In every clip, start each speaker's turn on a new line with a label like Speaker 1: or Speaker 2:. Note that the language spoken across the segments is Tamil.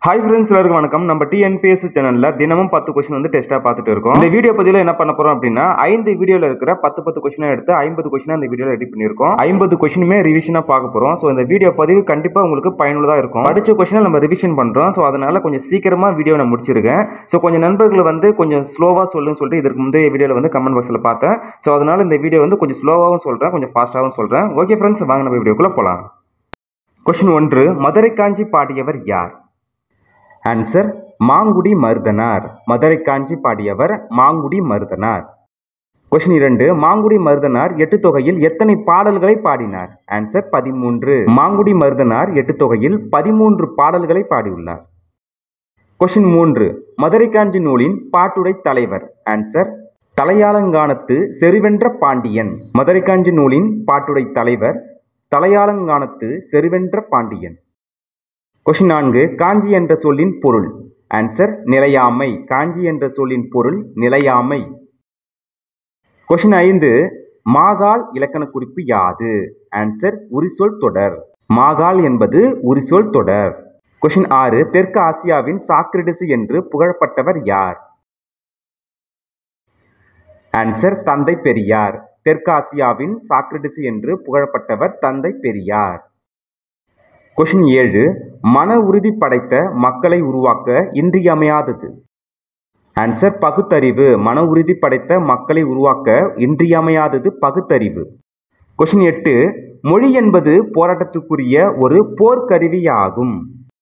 Speaker 1: ஹாய் ஃப்ரெண்ட்ஸ் எல்லாருக்கும் வணக்கம் நம்ம டிஎன்பிஎஸ் சேனல்ல தினமும் பத்து கொஸ்டின் வந்து டெஸ்ட்டாக பார்த்துட்டு இருக்கோம் இந்த வீடியோ பதிவில் என்ன பண்ண போறோம் அப்படின்னா ஐந்து வீடியோல இருக்கிற பத்து பத்து கொஸ்டினை எடுத்து ஐம்பது கொஸ்டின் அந்த வீடியோல ரெடி பண்ணியிருக்கோம் ஐம்பது கொஸ்டினுமே ரிவிஷனா பார்க்க போறோம் ஸோ இந்த வீடியோ பதிவு கண்டிப்பா உங்களுக்கு பயனுள்ளதா இருக்கும் படிச்ச கொஸ்டினை நம்ம ரிவிஷன் பண்றோம் ஸோ அதனால கொஞ்சம் சீக்கிரமா வீடியோ நான் முடிச்சிருக்கேன் ஸோ கொஞ்சம் நண்பர்கள் வந்து கொஞ்சம் ஸ்லோவா சொல்லுன்னு சொல்லிட்டு இதற்கு முந்தைய வீடியோல வந்து கமெண்ட் பாக்ஸில் பார்த்தேன் ஸோ அதனால இந்த வீடியோ வந்து கொஞ்சம் ஸ்லோவாகவும் சொல்றேன் கொஞ்சம் ஃபாஸ்ட்டாகவும் சொல்றேன் ஓகே ஃப்ரெண்ட்ஸ் வாங்க நம்ம வீடியோக்குள்ள போலாம் கொஸ்டின் ஒன்று மதுரை காஞ்சி பாடியவர் யார் ஆன்சர் மாங்குடி மருதனார் மதுரை காஞ்சி பாடியவர் மாங்குடி மருதனார் கொஸ்டின் இரண்டு மாங்குடி மருதனார் எட்டு தொகையில் எத்தனை பாடல்களை பாடினார் ஆன்சர் பதிமூன்று மாங்குடி மருதனார் எட்டு தொகையில் பதிமூன்று பாடல்களை பாடியுள்ளார் கொஸ்டின் மூன்று மதுரை காஞ்சி நூலின் பாட்டுடை தலைவர் ஆன்சர் தலையாலங்கானத்து செருவென்ற பாண்டியன் மதுரை காஞ்சி நூலின் பாட்டுடை தலைவர் தலையாலங்கானத்து செருவென்ற பாண்டியன் கொஷின் நான்கு காஞ்சி என்ற சொல்லின் பொருள் ஆன்சர் நிலையாமை காஞ்சி என்ற சொல்லின் பொருள் நிலையாமை கொஷின் ஐந்து மாகால் இலக்கண குறிப்பு யாது ஆன்சர் உரிசொல் தொடர் மாகால் என்பது உரிசொல் தொடர் கொஷின் ஆறு தெற்கு ஆசியாவின் சாக்ரடிஸ் என்று புகழப்பட்டவர் யார் ஆன்சர் தந்தை பெரியார் தெற்கு ஆசியாவின் சாக்ரடிஸ் என்று புகழப்பட்டவர் தந்தை பெரியார் கொஷின் ஏழு மன உறுதி படைத்த மக்களை உருவாக்க இன்றியமையாதது ஆன்சர் பகுத்தறிவு மன உறுதி படைத்த மக்களை உருவாக்க இன்றியமையாதது பகுத்தறிவு கொஷின் எட்டு மொழி என்பது போராட்டத்துக்குரிய ஒரு போர்க்கருவியாகும்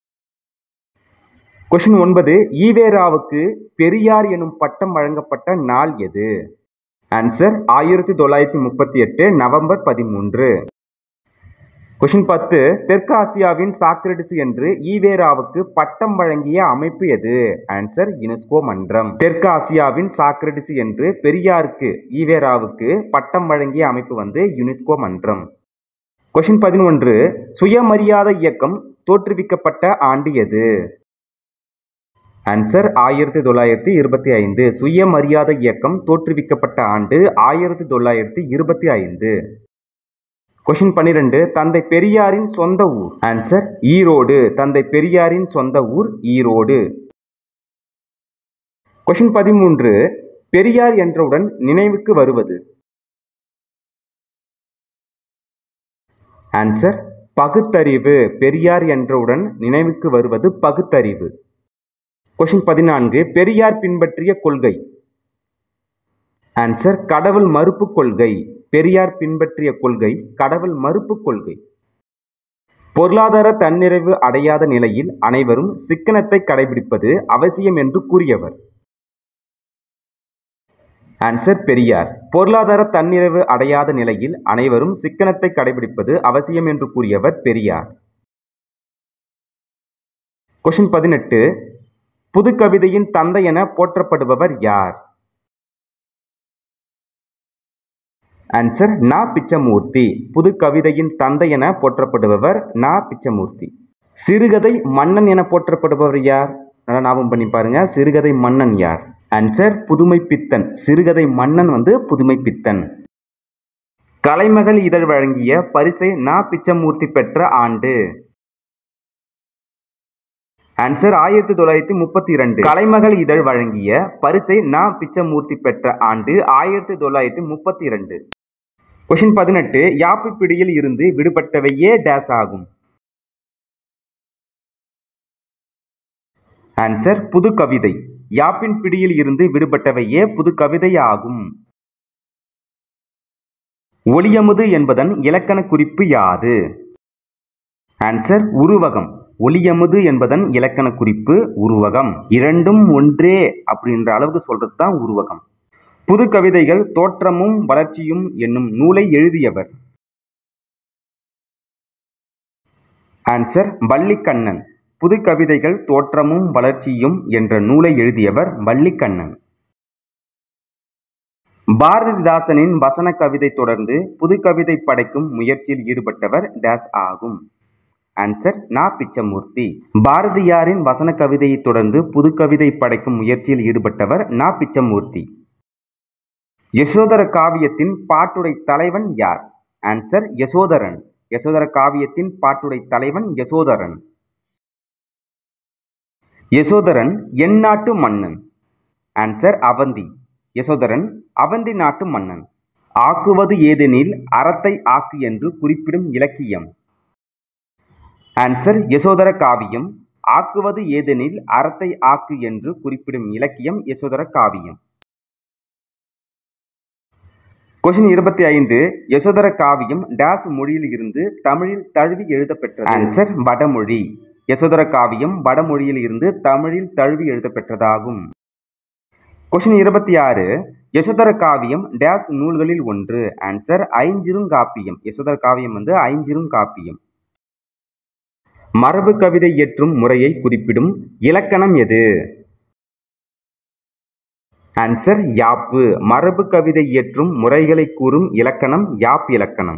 Speaker 1: கொஷின் ஒன்பது ஈவேராவுக்கு பெரியார் எனும் பட்டம் வழங்கப்பட்ட நாள் எது ஆன்சர் ஆயிரத்தி தொள்ளாயிரத்தி முப்பத்தி எட்டு நவம்பர் பதிமூன்று கொஷின் பத்து தெற்கு ஆசியாவின் சாக்ரடிஸ் என்று ஈவேராவுக்கு பட்டம் வழங்கிய அமைப்பு எது ஆன்சர் யுனெஸ்கோ மன்றம் தெற்கு ஆசியாவின் சாக்ரடிஸ் என்று பெரியாருக்கு ஈவேராவுக்கு பட்டம் வழங்கிய அமைப்பு வந்து யுனெஸ்கோ மன்றம் கொஷின் பதினொன்று சுயமரியாதை இயக்கம் தோற்றுவிக்கப்பட்ட ஆண்டு எது ஆன்சர் ஆயிரத்தி தொள்ளாயிரத்தி இருபத்தி ஐந்து சுயமரியாதை இயக்கம் தோற்றுவிக்கப்பட்ட ஆண்டு ஆயிரத்தி தொள்ளாயிரத்தி இருபத்தி ஐந்து கொஷின் பன்னிரெண்டு தந்தை பெரியாரின் சொந்த ஊர் ஆன்சர் ஈரோடு தந்தை பெரியாரின் சொந்த ஊர் ஈரோடு கொஷின் பதிமூன்று பெரியார் என்றவுடன் நினைவுக்கு வருவது ஆன்சர் பகுத்தறிவு பெரியார் என்றவுடன் நினைவுக்கு வருவது பகுத்தறிவு கொஷின் பதினான்கு பெரியார் பின்பற்றிய கொள்கை ஆன்சர் கடவுள் மறுப்பு கொள்கை பெரியார் பின்பற்றிய கொள்கை கடவுள் மறுப்பு கொள்கை பொருளாதார தன்னிறைவு அடையாத நிலையில் அனைவரும் சிக்கனத்தை கடைபிடிப்பது அவசியம் என்று கூறியவர் ஆன்சர் பெரியார் பொருளாதார தன்னிறைவு அடையாத நிலையில் அனைவரும் சிக்கனத்தை கடைபிடிப்பது அவசியம் என்று கூறியவர் பெரியார் கொஷின் பதினெட்டு புது கவிதையின் தந்தை என போற்றப்படுபவர் யார் ஆன்சர் நா பிச்சமூர்த்தி புது கவிதையின் தந்தை என போற்றப்படுபவர் நா பிச்சமூர்த்தி சிறுகதை மன்னன் என போற்றப்படுபவர் யார் நல்லா ஞாபகம் பண்ணி பாருங்க சிறுகதை மன்னன் யார் ஆன்சர் புதுமை பித்தன் சிறுகதை மன்னன் வந்து புதுமை பித்தன் கலைமகள் இதழ் வழங்கிய பரிசை நா பிச்சமூர்த்தி பெற்ற ஆண்டு ஆன்சர் ஆயிரத்தி தொள்ளாயிரத்தி முப்பத்தி இரண்டு கலைமகள் இதழ் வழங்கிய பரிசை நா பிச்சமூர்த்தி பெற்ற ஆண்டு ஆயிரத்தி தொள்ளாயிரத்தி முப்பத்தி இரண்டு கொஷின் பதினெட்டு யாப்பு பிடியில் இருந்து விடுபட்டவையே டேஸ் ஆகும் ஆன்சர் புது கவிதை யாப்பின் பிடியில் இருந்து விடுபட்டவையே புது கவிதை ஆகும் ஒளியமுது என்பதன் இலக்கண குறிப்பு யாது ஆன்சர் உருவகம் ஒளியமுது என்பதன் இலக்கண குறிப்பு உருவகம் இரண்டும் ஒன்றே அப்படின்ற அளவுக்கு சொல்றது தான் உருவகம் புது கவிதைகள் தோற்றமும் வளர்ச்சியும் என்னும் நூலை எழுதியவர் ஆன்சர் வள்ளிக்கண்ணன் புது கவிதைகள் தோற்றமும் வளர்ச்சியும் என்ற நூலை எழுதியவர் வள்ளிக்கண்ணன் பாரதிதாசனின் வசன கவிதை தொடர்ந்து புது கவிதை படைக்கும் முயற்சியில் ஈடுபட்டவர் டேஸ் ஆகும் ஆன்சர் நா பிச்சமூர்த்தி பாரதியாரின் வசன கவிதையை தொடர்ந்து புது கவிதை படைக்கும் முயற்சியில் ஈடுபட்டவர் நா பிச்சமூர்த்தி யசோதர காவியத்தின் பாட்டுடை தலைவன் யார் ஆன்சர் யசோதரன் யசோதர காவியத்தின் பாட்டுடை தலைவன் யசோதரன் யசோதரன் எந்நாட்டு மன்னன் ஆன்சர் அவந்தி யசோதரன் அவந்தி நாட்டு மன்னன் ஆக்குவது ஏதெனில் அறத்தை ஆக்கு என்று குறிப்பிடும் இலக்கியம் ஆன்சர் யசோதர காவியம் ஆக்குவது ஏதெனில் அறத்தை ஆக்கு என்று குறிப்பிடும் இலக்கியம் யசோதர காவியம் கொஷின் இருபத்தி ஐந்து யசோதர காவியம் டேஸ் மொழியில் இருந்து தமிழில் தழுவி எழுதப்பெற்றது ஆன்சர் வடமொழி யசோதர காவியம் வடமொழியில் இருந்து தமிழில் தழுவி எழுதப்பெற்றதாகும் கொஷின் இருபத்தி ஆறு யசோதர காவியம் டேஸ் நூல்களில் ஒன்று ஆன்சர் ஐஞ்சிறுங்காப்பியம் யசோதர காவியம் வந்து ஐஞ்சிறுங்காப்பியம் மரபு கவிதை இயற்றும் முறையை குறிப்பிடும் இலக்கணம் எது ஆன்சர் யாப்பு மரபு கவிதை இயற்றும் முறைகளை கூறும் இலக்கணம் யாப் இலக்கணம்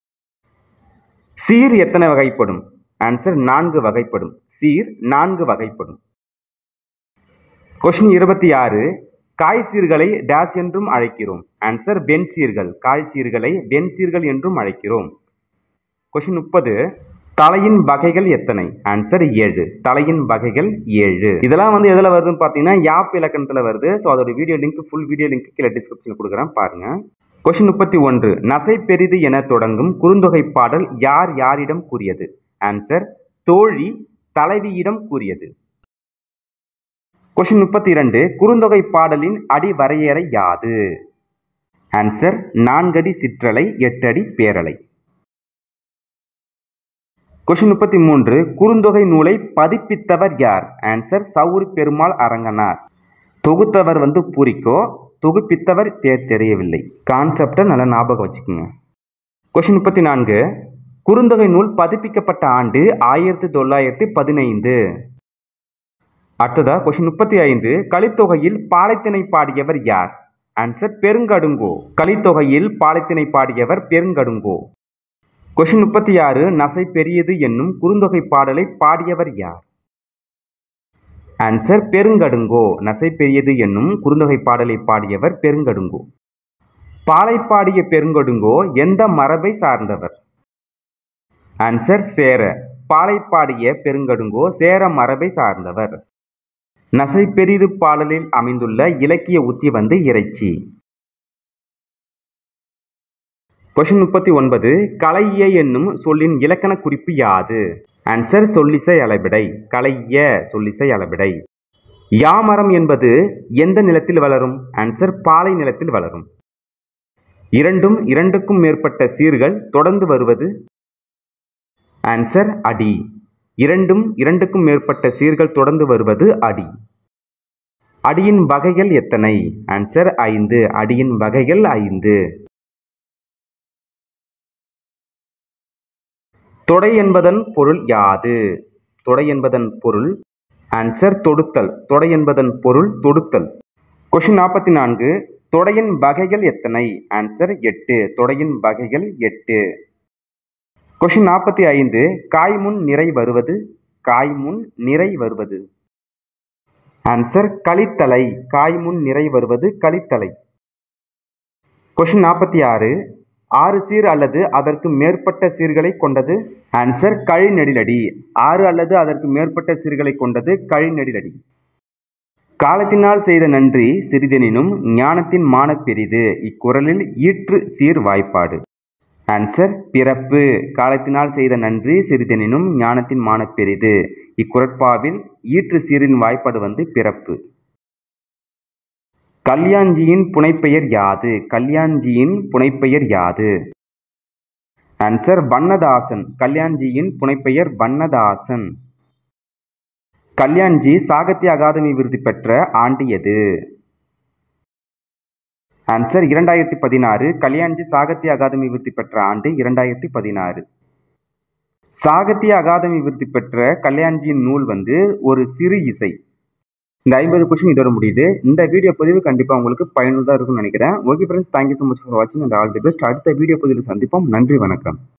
Speaker 1: சீர் எத்தனை வகைப்படும் ஆன்சர் நான்கு வகைப்படும் சீர் நான்கு வகைப்படும் கொஷின் இருபத்தி ஆறு காய் சீர்களை டேஸ் என்றும் அழைக்கிறோம் ஆன்சர் வெண் சீர்கள் காய் சீர்களை வெண் சீர்கள் என்றும் அழைக்கிறோம் கொஷின் முப்பது தலையின் வகைகள் எத்தனை ஆன்சர் ஏழு தலையின் வகைகள் ஏழு இதெல்லாம் வந்து எதில் வருதுன்னு பார்த்தீங்கன்னா யாப் இலக்கணத்தில் வருது ஸோ அதோட video link full video link கீழே டிஸ்கிரிப்ஷனில் கொடுக்குறேன் பாருங்க கொஷின் முப்பத்தி ஒன்று நசை பெரிது என தொடங்கும் குறுந்தொகை பாடல் யார் யாரிடம் கூறியது ஆன்சர் தோழி தலைவியிடம் கூறியது கொஷின் முப்பத்தி இரண்டு குறுந்தொகை பாடலின் அடி வரையறை யாது ஆன்சர் நான்கடி சிற்றலை எட்டடி பேரலை கொஷின் முப்பத்தி மூன்று குறுந்தொகை நூலை பதிப்பித்தவர் யார் ஆன்சர் சௌரி பெருமாள் அரங்கனார் தொகுத்தவர் வந்து பூரிக்கோ தொகுப்பித்தவர் பேர் தெரியவில்லை கான்செப்டை நல்லா ஞாபகம் வச்சுக்கோங்க கொஷின் முப்பத்தி நான்கு குறுந்தொகை நூல் பதிப்பிக்கப்பட்ட ஆண்டு ஆயிரத்தி தொள்ளாயிரத்தி பதினைந்து அடுத்ததா கொஷின் முப்பத்தி ஐந்து கலித்தொகையில் பாலைத்திணை பாடியவர் யார் ஆன்சர் பெருங்கடுங்கோ கலித்தொகையில் பாலைத்திணை பாடியவர் பெருங்கடுங்கோ கொஷின் முப்பத்தி ஆறு நசை பெரியது என்னும் குறுந்தொகை பாடலை பாடியவர் யார் ஆன்சர் பெருங்கடுங்கோ நசை பெரியது என்னும் குறுந்தொகை பாடலை பாடியவர் பெருங்கடுங்கோ பாலை பாடிய பெருங்கடுங்கோ எந்த மரபை சார்ந்தவர் ஆன்சர் சேர பாலை பாடிய பெருங்கடுங்கோ சேர மரபை சார்ந்தவர் நசை பெரிது பாடலில் அமைந்துள்ள இலக்கிய உத்தி வந்து இறைச்சி கொஷின் முப்பத்தி ஒன்பது கலைய என்னும் சொல்லின் இலக்கண குறிப்பு யாது ஆன்சர் சொல்லிசை அளபிடை கலைய சொல்லிசை அளபிடை யாமரம் என்பது எந்த நிலத்தில் வளரும் ஆன்சர் பாலை நிலத்தில் வளரும் இரண்டும் இரண்டுக்கும் மேற்பட்ட சீர்கள் தொடர்ந்து வருவது ஆன்சர் அடி இரண்டும் இரண்டுக்கும் மேற்பட்ட சீர்கள் தொடர்ந்து வருவது அடி அடியின் வகைகள் எத்தனை ஆன்சர் ஐந்து அடியின் வகைகள் ஐந்து தொடை என்பதன் பொருள் யாது தொடை என்பதன் பொருள் ஆன்சர் தொடுத்தல் தொடை என்பதன் பொருள் தொடுத்தல் கொஷின் நாற்பத்தி நான்கு தொடையின் வகைகள் எத்தனை ஆன்சர் எட்டு தொடையின் வகைகள் எட்டு கொஷின் நாற்பத்தி ஐந்து காய் முன் நிறை வருவது காய் முன் நிறை வருவது ஆன்சர் கலித்தலை காய் முன் நிறை வருவது கலித்தலை கொஷின் நாற்பத்தி ஆறு ஆறு சீர் அல்லது அதற்கு மேற்பட்ட சீர்களை கொண்டது ஆன்சர் கழிநெடிலடி ஆறு அல்லது அதற்கு மேற்பட்ட சீர்களை கொண்டது கழிநெடிலடி காலத்தினால் செய்த நன்றி சிறிதெனினும் ஞானத்தின் மானப் பெரிது இக்குறளில் ஈற்று சீர் வாய்ப்பாடு ஆன்சர் பிறப்பு காலத்தினால் செய்த நன்றி சிறிதெனினும் ஞானத்தின் மானப் பெரிது இக்குறட்பாவில் ஈற்று சீரின் வாய்ப்பாடு வந்து பிறப்பு கல்யாண்ஜியின் புனைப்பெயர் யாது கல்யாண்ஜியின் புனைப்பெயர் யாது ஆன்சர் வண்ணதாசன் கல்யாண்ஜியின் புனைப்பெயர் வண்ணதாசன் கல்யாண்ஜி சாகித்ய அகாதமி விருது பெற்ற ஆண்டு எது ஆன்சர் இரண்டாயிரத்தி பதினாறு கல்யாண்ஜி சாகித்ய அகாதமி விருது பெற்ற ஆண்டு இரண்டாயிரத்தி பதினாறு சாகித்ய அகாதமி விருது பெற்ற கல்யாண்ஜியின் நூல் வந்து ஒரு சிறு இசை இந்த ஐம்பது கொஸ்டின் இதோட முடியுது இந்த வீடியோ பதிவு கண்டிப்பாக உங்களுக்கு பயனுள்ளதாக இருக்கும்னு நினைக்கிறேன் okay friends thank you so much for வாட்சிங் அண்ட் ஆல் தி பெஸ்ட் அடுத்த வீடியோ பதிவில் சந்திப்போம் நன்றி வணக்கம்